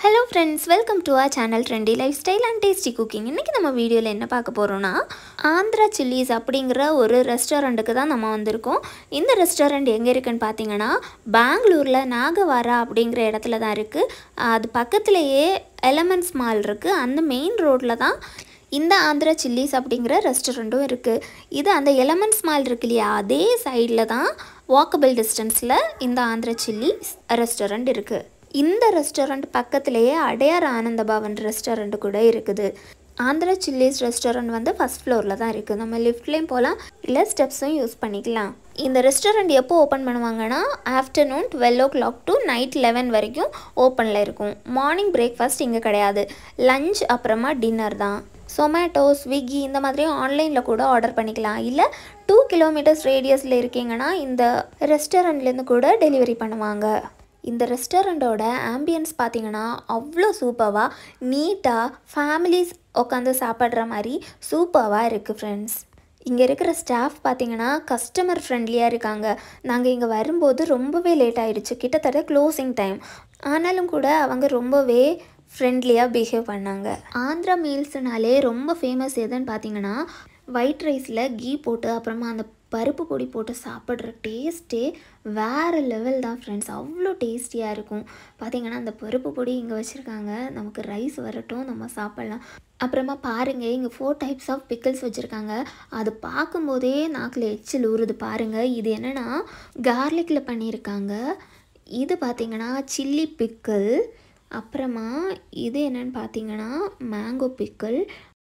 hello friends welcome to our channel trendy lifestyle and tasty cooking இன்றைக்கி நம்ம வீடியோவில் என்ன பார்க்க போகிறோன்னா ஆந்திரா சில்லிஸ் அப்படிங்கிற ஒரு ரெஸ்டாரண்ட்டுக்கு தான் நம்ம வந்திருக்கோம் இந்த ரெஸ்டாரண்ட் எங்கே இருக்குன்னு பார்த்தீங்கன்னா பெங்களூரில் நாகவாரா அப்படிங்கிற இடத்துல தான் இருக்குது அது பக்கத்துலேயே எலமெண்ட்ஸ் மால் இருக்குது அந்த மெயின் ரோட்டில் தான் இந்த ஆந்திரா சில்லிஸ் அப்படிங்கிற ரெஸ்டாரண்ட்டும் இருக்குது இது அந்த எலமெண்ட்ஸ் மால் இருக்கு இல்லையா அதே சைடில் தான் வாக்கபிள் டிஸ்டன்ஸில் இந்த ஆந்திரா சில்லிஸ் ரெஸ்டாரண்ட் இருக்குது இந்த ரெஸ்டாரண்ட் பக்கத்துலேயே அடையார் ஆனந்த பவன் ரெஸ்டாரண்ட் கூட இருக்குது ஆந்திரா சில்லிஸ் ரெஸ்டாரண்ட் வந்து ஃபஸ்ட் ஃப்ளோரில் தான் இருக்குது நம்ம லிஃப்ட்லேயும் போகலாம் இல்லை ஸ்டெப்ஸும் யூஸ் பண்ணிக்கலாம் இந்த ரெஸ்டாரண்ட் எப்போ ஓப்பன் பண்ணுவாங்கன்னா afternoon twelve o'clock to night eleven வரைக்கும் ஓப்பனில் இருக்கும் மார்னிங் பிரேக்ஃபாஸ்ட் இங்கே கிடையாது லஞ்ச் அப்புறமா டின்னர் தான் சொமேட்டோ ஸ்விக்கி இந்த மாதிரி ஆன்லைனில் கூட ஆர்டர் பண்ணிக்கலாம் இல்லை டூ கிலோமீட்டர்ஸ் ரேடியஸில் இருக்கீங்கன்னா இந்த ரெஸ்டாரண்ட்லேருந்து கூட டெலிவரி பண்ணுவாங்க இந்த ரெஸ்டாரண்ட்டோட ஆம்பியன்ஸ் பார்த்தீங்கன்னா அவ்வளோ சூப்பராக நீட்டாக ஃபேமிலிஸ் உட்காந்து சாப்பிட்ற மாதிரி சூப்பராக இருக்குது ஃப்ரெண்ட்ஸ் இங்கே இருக்கிற ஸ்டாஃப் பார்த்தீங்கன்னா கஸ்டமர் ஃப்ரெண்ட்லியாக இருக்காங்க நாங்கள் இங்கே வரும்போது ரொம்பவே லேட் ஆயிடுச்சு கிட்டத்தட்ட க்ளோசிங் டைம் ஆனாலும் கூட அவங்க ரொம்பவே ஃப்ரெண்ட்லியாக பிஹேவ் பண்ணாங்க ஆந்திரா மீல்ஸ்னாலே ரொம்ப ஃபேமஸ் எதுன்னு பார்த்தீங்கன்னா ஒயிட் ரைஸில் கீ போட்டு அப்புறமா அந்த பருப்பு பொடி போட்டு சாப்பிட்ற டேஸ்ட்டே வேறு லெவல் தான் ஃப்ரெண்ட்ஸ் அவ்வளோ டேஸ்டியாக இருக்கும் பார்த்தீங்கன்னா அந்த பருப்பு பொடி இங்கே வச்சுருக்காங்க நமக்கு ரைஸ் வரட்டும் நம்ம சாப்பிட்லாம் அப்புறமா பாருங்கள் இங்கே ஃபோர் டைப்ஸ் ஆஃப் பிக்கிள்ஸ் வச்சுருக்காங்க அது பார்க்கும்போதே நாக்கில் எச்சில் ஊறுது பாருங்கள் இது என்னென்னா கார்லிக்கில் பண்ணியிருக்காங்க இது பார்த்திங்கன்னா சில்லி பிக்கிள் அப்புறமா இது என்னென்னு பார்த்தீங்கன்னா மேங்கோ பிக்கிள்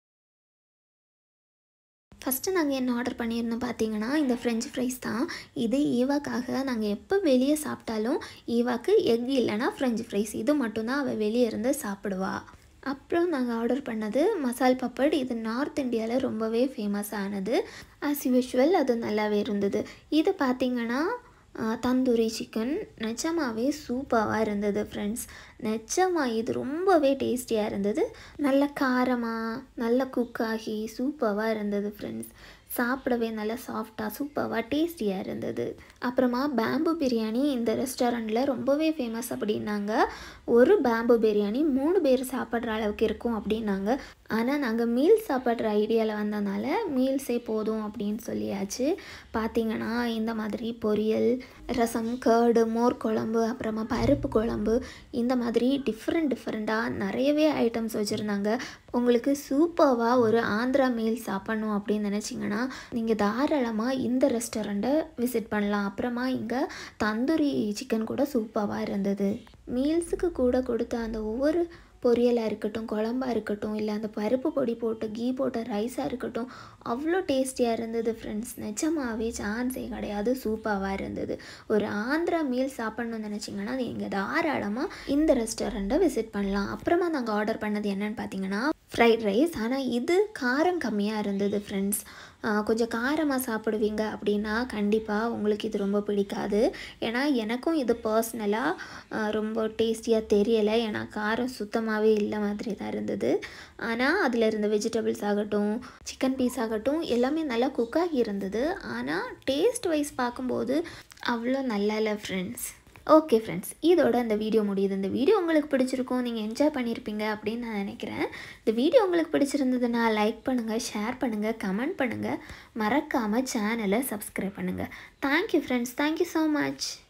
ஃபஸ்ட்டு நாங்கள் என்ன ஆர்டர் பண்ணியிருந்தோம் பார்த்தீங்கன்னா இந்த ஃப்ரெஞ்ச் ஃப்ரைஸ் தான் இது ஈவாக்காக நாங்கள் எப்போ வெளியே சாப்பிட்டாலும் ஈவாக்கு எக் இல்லைன்னா ஃப்ரெஞ்ச் ஃப்ரைஸ் இது மட்டும்தான் அவள் வெளியே இருந்து சாப்பிடுவா அப்புறம் நாங்கள் ஆர்டர் பண்ணது மசால் பப்பட் இது நார்த் இந்தியாவில் ரொம்பவே ஃபேமஸ் ஆனது ஆஸ் யூஷுவல் அது நல்லாவே இருந்தது இது பார்த்திங்கன்னா தந்தூரி சிக்கன் நிஜமாவே சூப்பராக இருந்தது ஃப்ரெண்ட்ஸ் நிஜமாக இது ரொம்பவே டேஸ்டியாக இருந்தது நல்ல காரமாக நல்ல குக் ஆகி சூப்பராக இருந்தது ஃப்ரெண்ட்ஸ் சாப்பிடவே நல்லா சாஃப்டாக சூப்பராக டேஸ்டியாக இருந்தது அப்புறமா பேம்பு பிரியாணி இந்த ரெஸ்டாரண்ட்டில் ரொம்பவே ஃபேமஸ் அப்படின்னாங்க ஒரு பேம்பு பிரியாணி மூணு பேர் சாப்பிட்ற அளவுக்கு இருக்கும் அப்படின்னாங்க ஆனால் நாங்கள் மீல் சாப்பிட்ற ஐடியாவில் வந்ததுனால மீல்ஸே போதும் அப்படின்னு சொல்லியாச்சு பார்த்திங்கன்னா இந்த மாதிரி பொரியல் ரசம் கேர்டு மோர் குழம்பு அப்புறமா பருப்பு குழம்பு இந்த மாதிரி டிஃப்ரெண்ட் டிஃப்ரெண்ட்டாக நிறையவே ஐட்டம்ஸ் வச்சுருந்தாங்க உங்களுக்கு சூப்பராக ஒரு ஆந்திரா மீல் சாப்பிட்ணும் அப்படின்னு நினச்சிங்கன்னா நீங்கள் தாராளமாக இந்த ரெஸ்டாரண்ட்டை விசிட் பண்ணலாம் அப்புறமா இங்கே தந்தூரி சிக்கன் கூட சூப்பராக இருந்தது மீல்ஸுக்கு கூட கொடுத்த அந்த ஒவ்வொரு பொரியலாக இருக்கட்டும் குழம்பாக இருக்கட்டும் இல்லை அந்த பருப்பு பொடி போட்டு கீ போட்ட ரைஸாக இருக்கட்டும் அவ்வளோ டேஸ்டியாக இருந்தது ஃப்ரெண்ட்ஸ் நிஜமாகவே சான்ஸே கிடையாது சூப்பராக இருந்தது ஒரு ஆந்திரா மீல் சாப்பிட்ணுன்னு நினச்சிங்கன்னா நீங்கள் தாராளமாக இந்த ரெஸ்டாரண்ட்டை விசிட் பண்ணலாம் அப்புறமா நாங்கள் ஆர்டர் பண்ணது என்னென்னு பார்த்தீங்கன்னா ஃப்ரைட் ரைஸ் ஆனால் இது காரம் கம்மியாக இருந்தது ஃப்ரெண்ட்ஸ் கொஞ்சம் காரமாக சாப்பிடுவீங்க அப்படின்னா கண்டிப்பாக உங்களுக்கு இது ரொம்ப பிடிக்காது ஏன்னா எனக்கும் இது பர்சனலாக ரொம்ப டேஸ்டியாக தெரியலை ஏன்னா காரம் சுத்தமாகவே இல்லை மாதிரி தான் இருந்தது ஆனால் அதில் இருந்த வெஜிடபிள்ஸ் ஆகட்டும் சிக்கன் பீஸ் ஆகட்டும் எல்லாமே நல்லா குக் ஆகி இருந்தது ஆனால் டேஸ்ட் வைஸ் பார்க்கும்போது அவ்வளோ நல்லா இல்லை ஃப்ரெண்ட்ஸ் ஓகே ஃப்ரெண்ட்ஸ் இதோட இந்த வீடியோ முடியுது இந்த வீடியோ உங்களுக்கு பிடிச்சிருக்கும் நீங்கள் என்ஜாய் பண்ணியிருப்பீங்க அப்படின்னு நான் நினைக்கிறேன் இந்த வீடியோ உங்களுக்கு பிடிச்சிருந்ததுன்னா லைக் பண்ணுங்கள் ஷேர் பண்ணுங்கள் கமெண்ட் பண்ணுங்கள் மறக்காமல் சேனலை சப்ஸ்கிரைப் பண்ணுங்கள் thank you friends thank you so much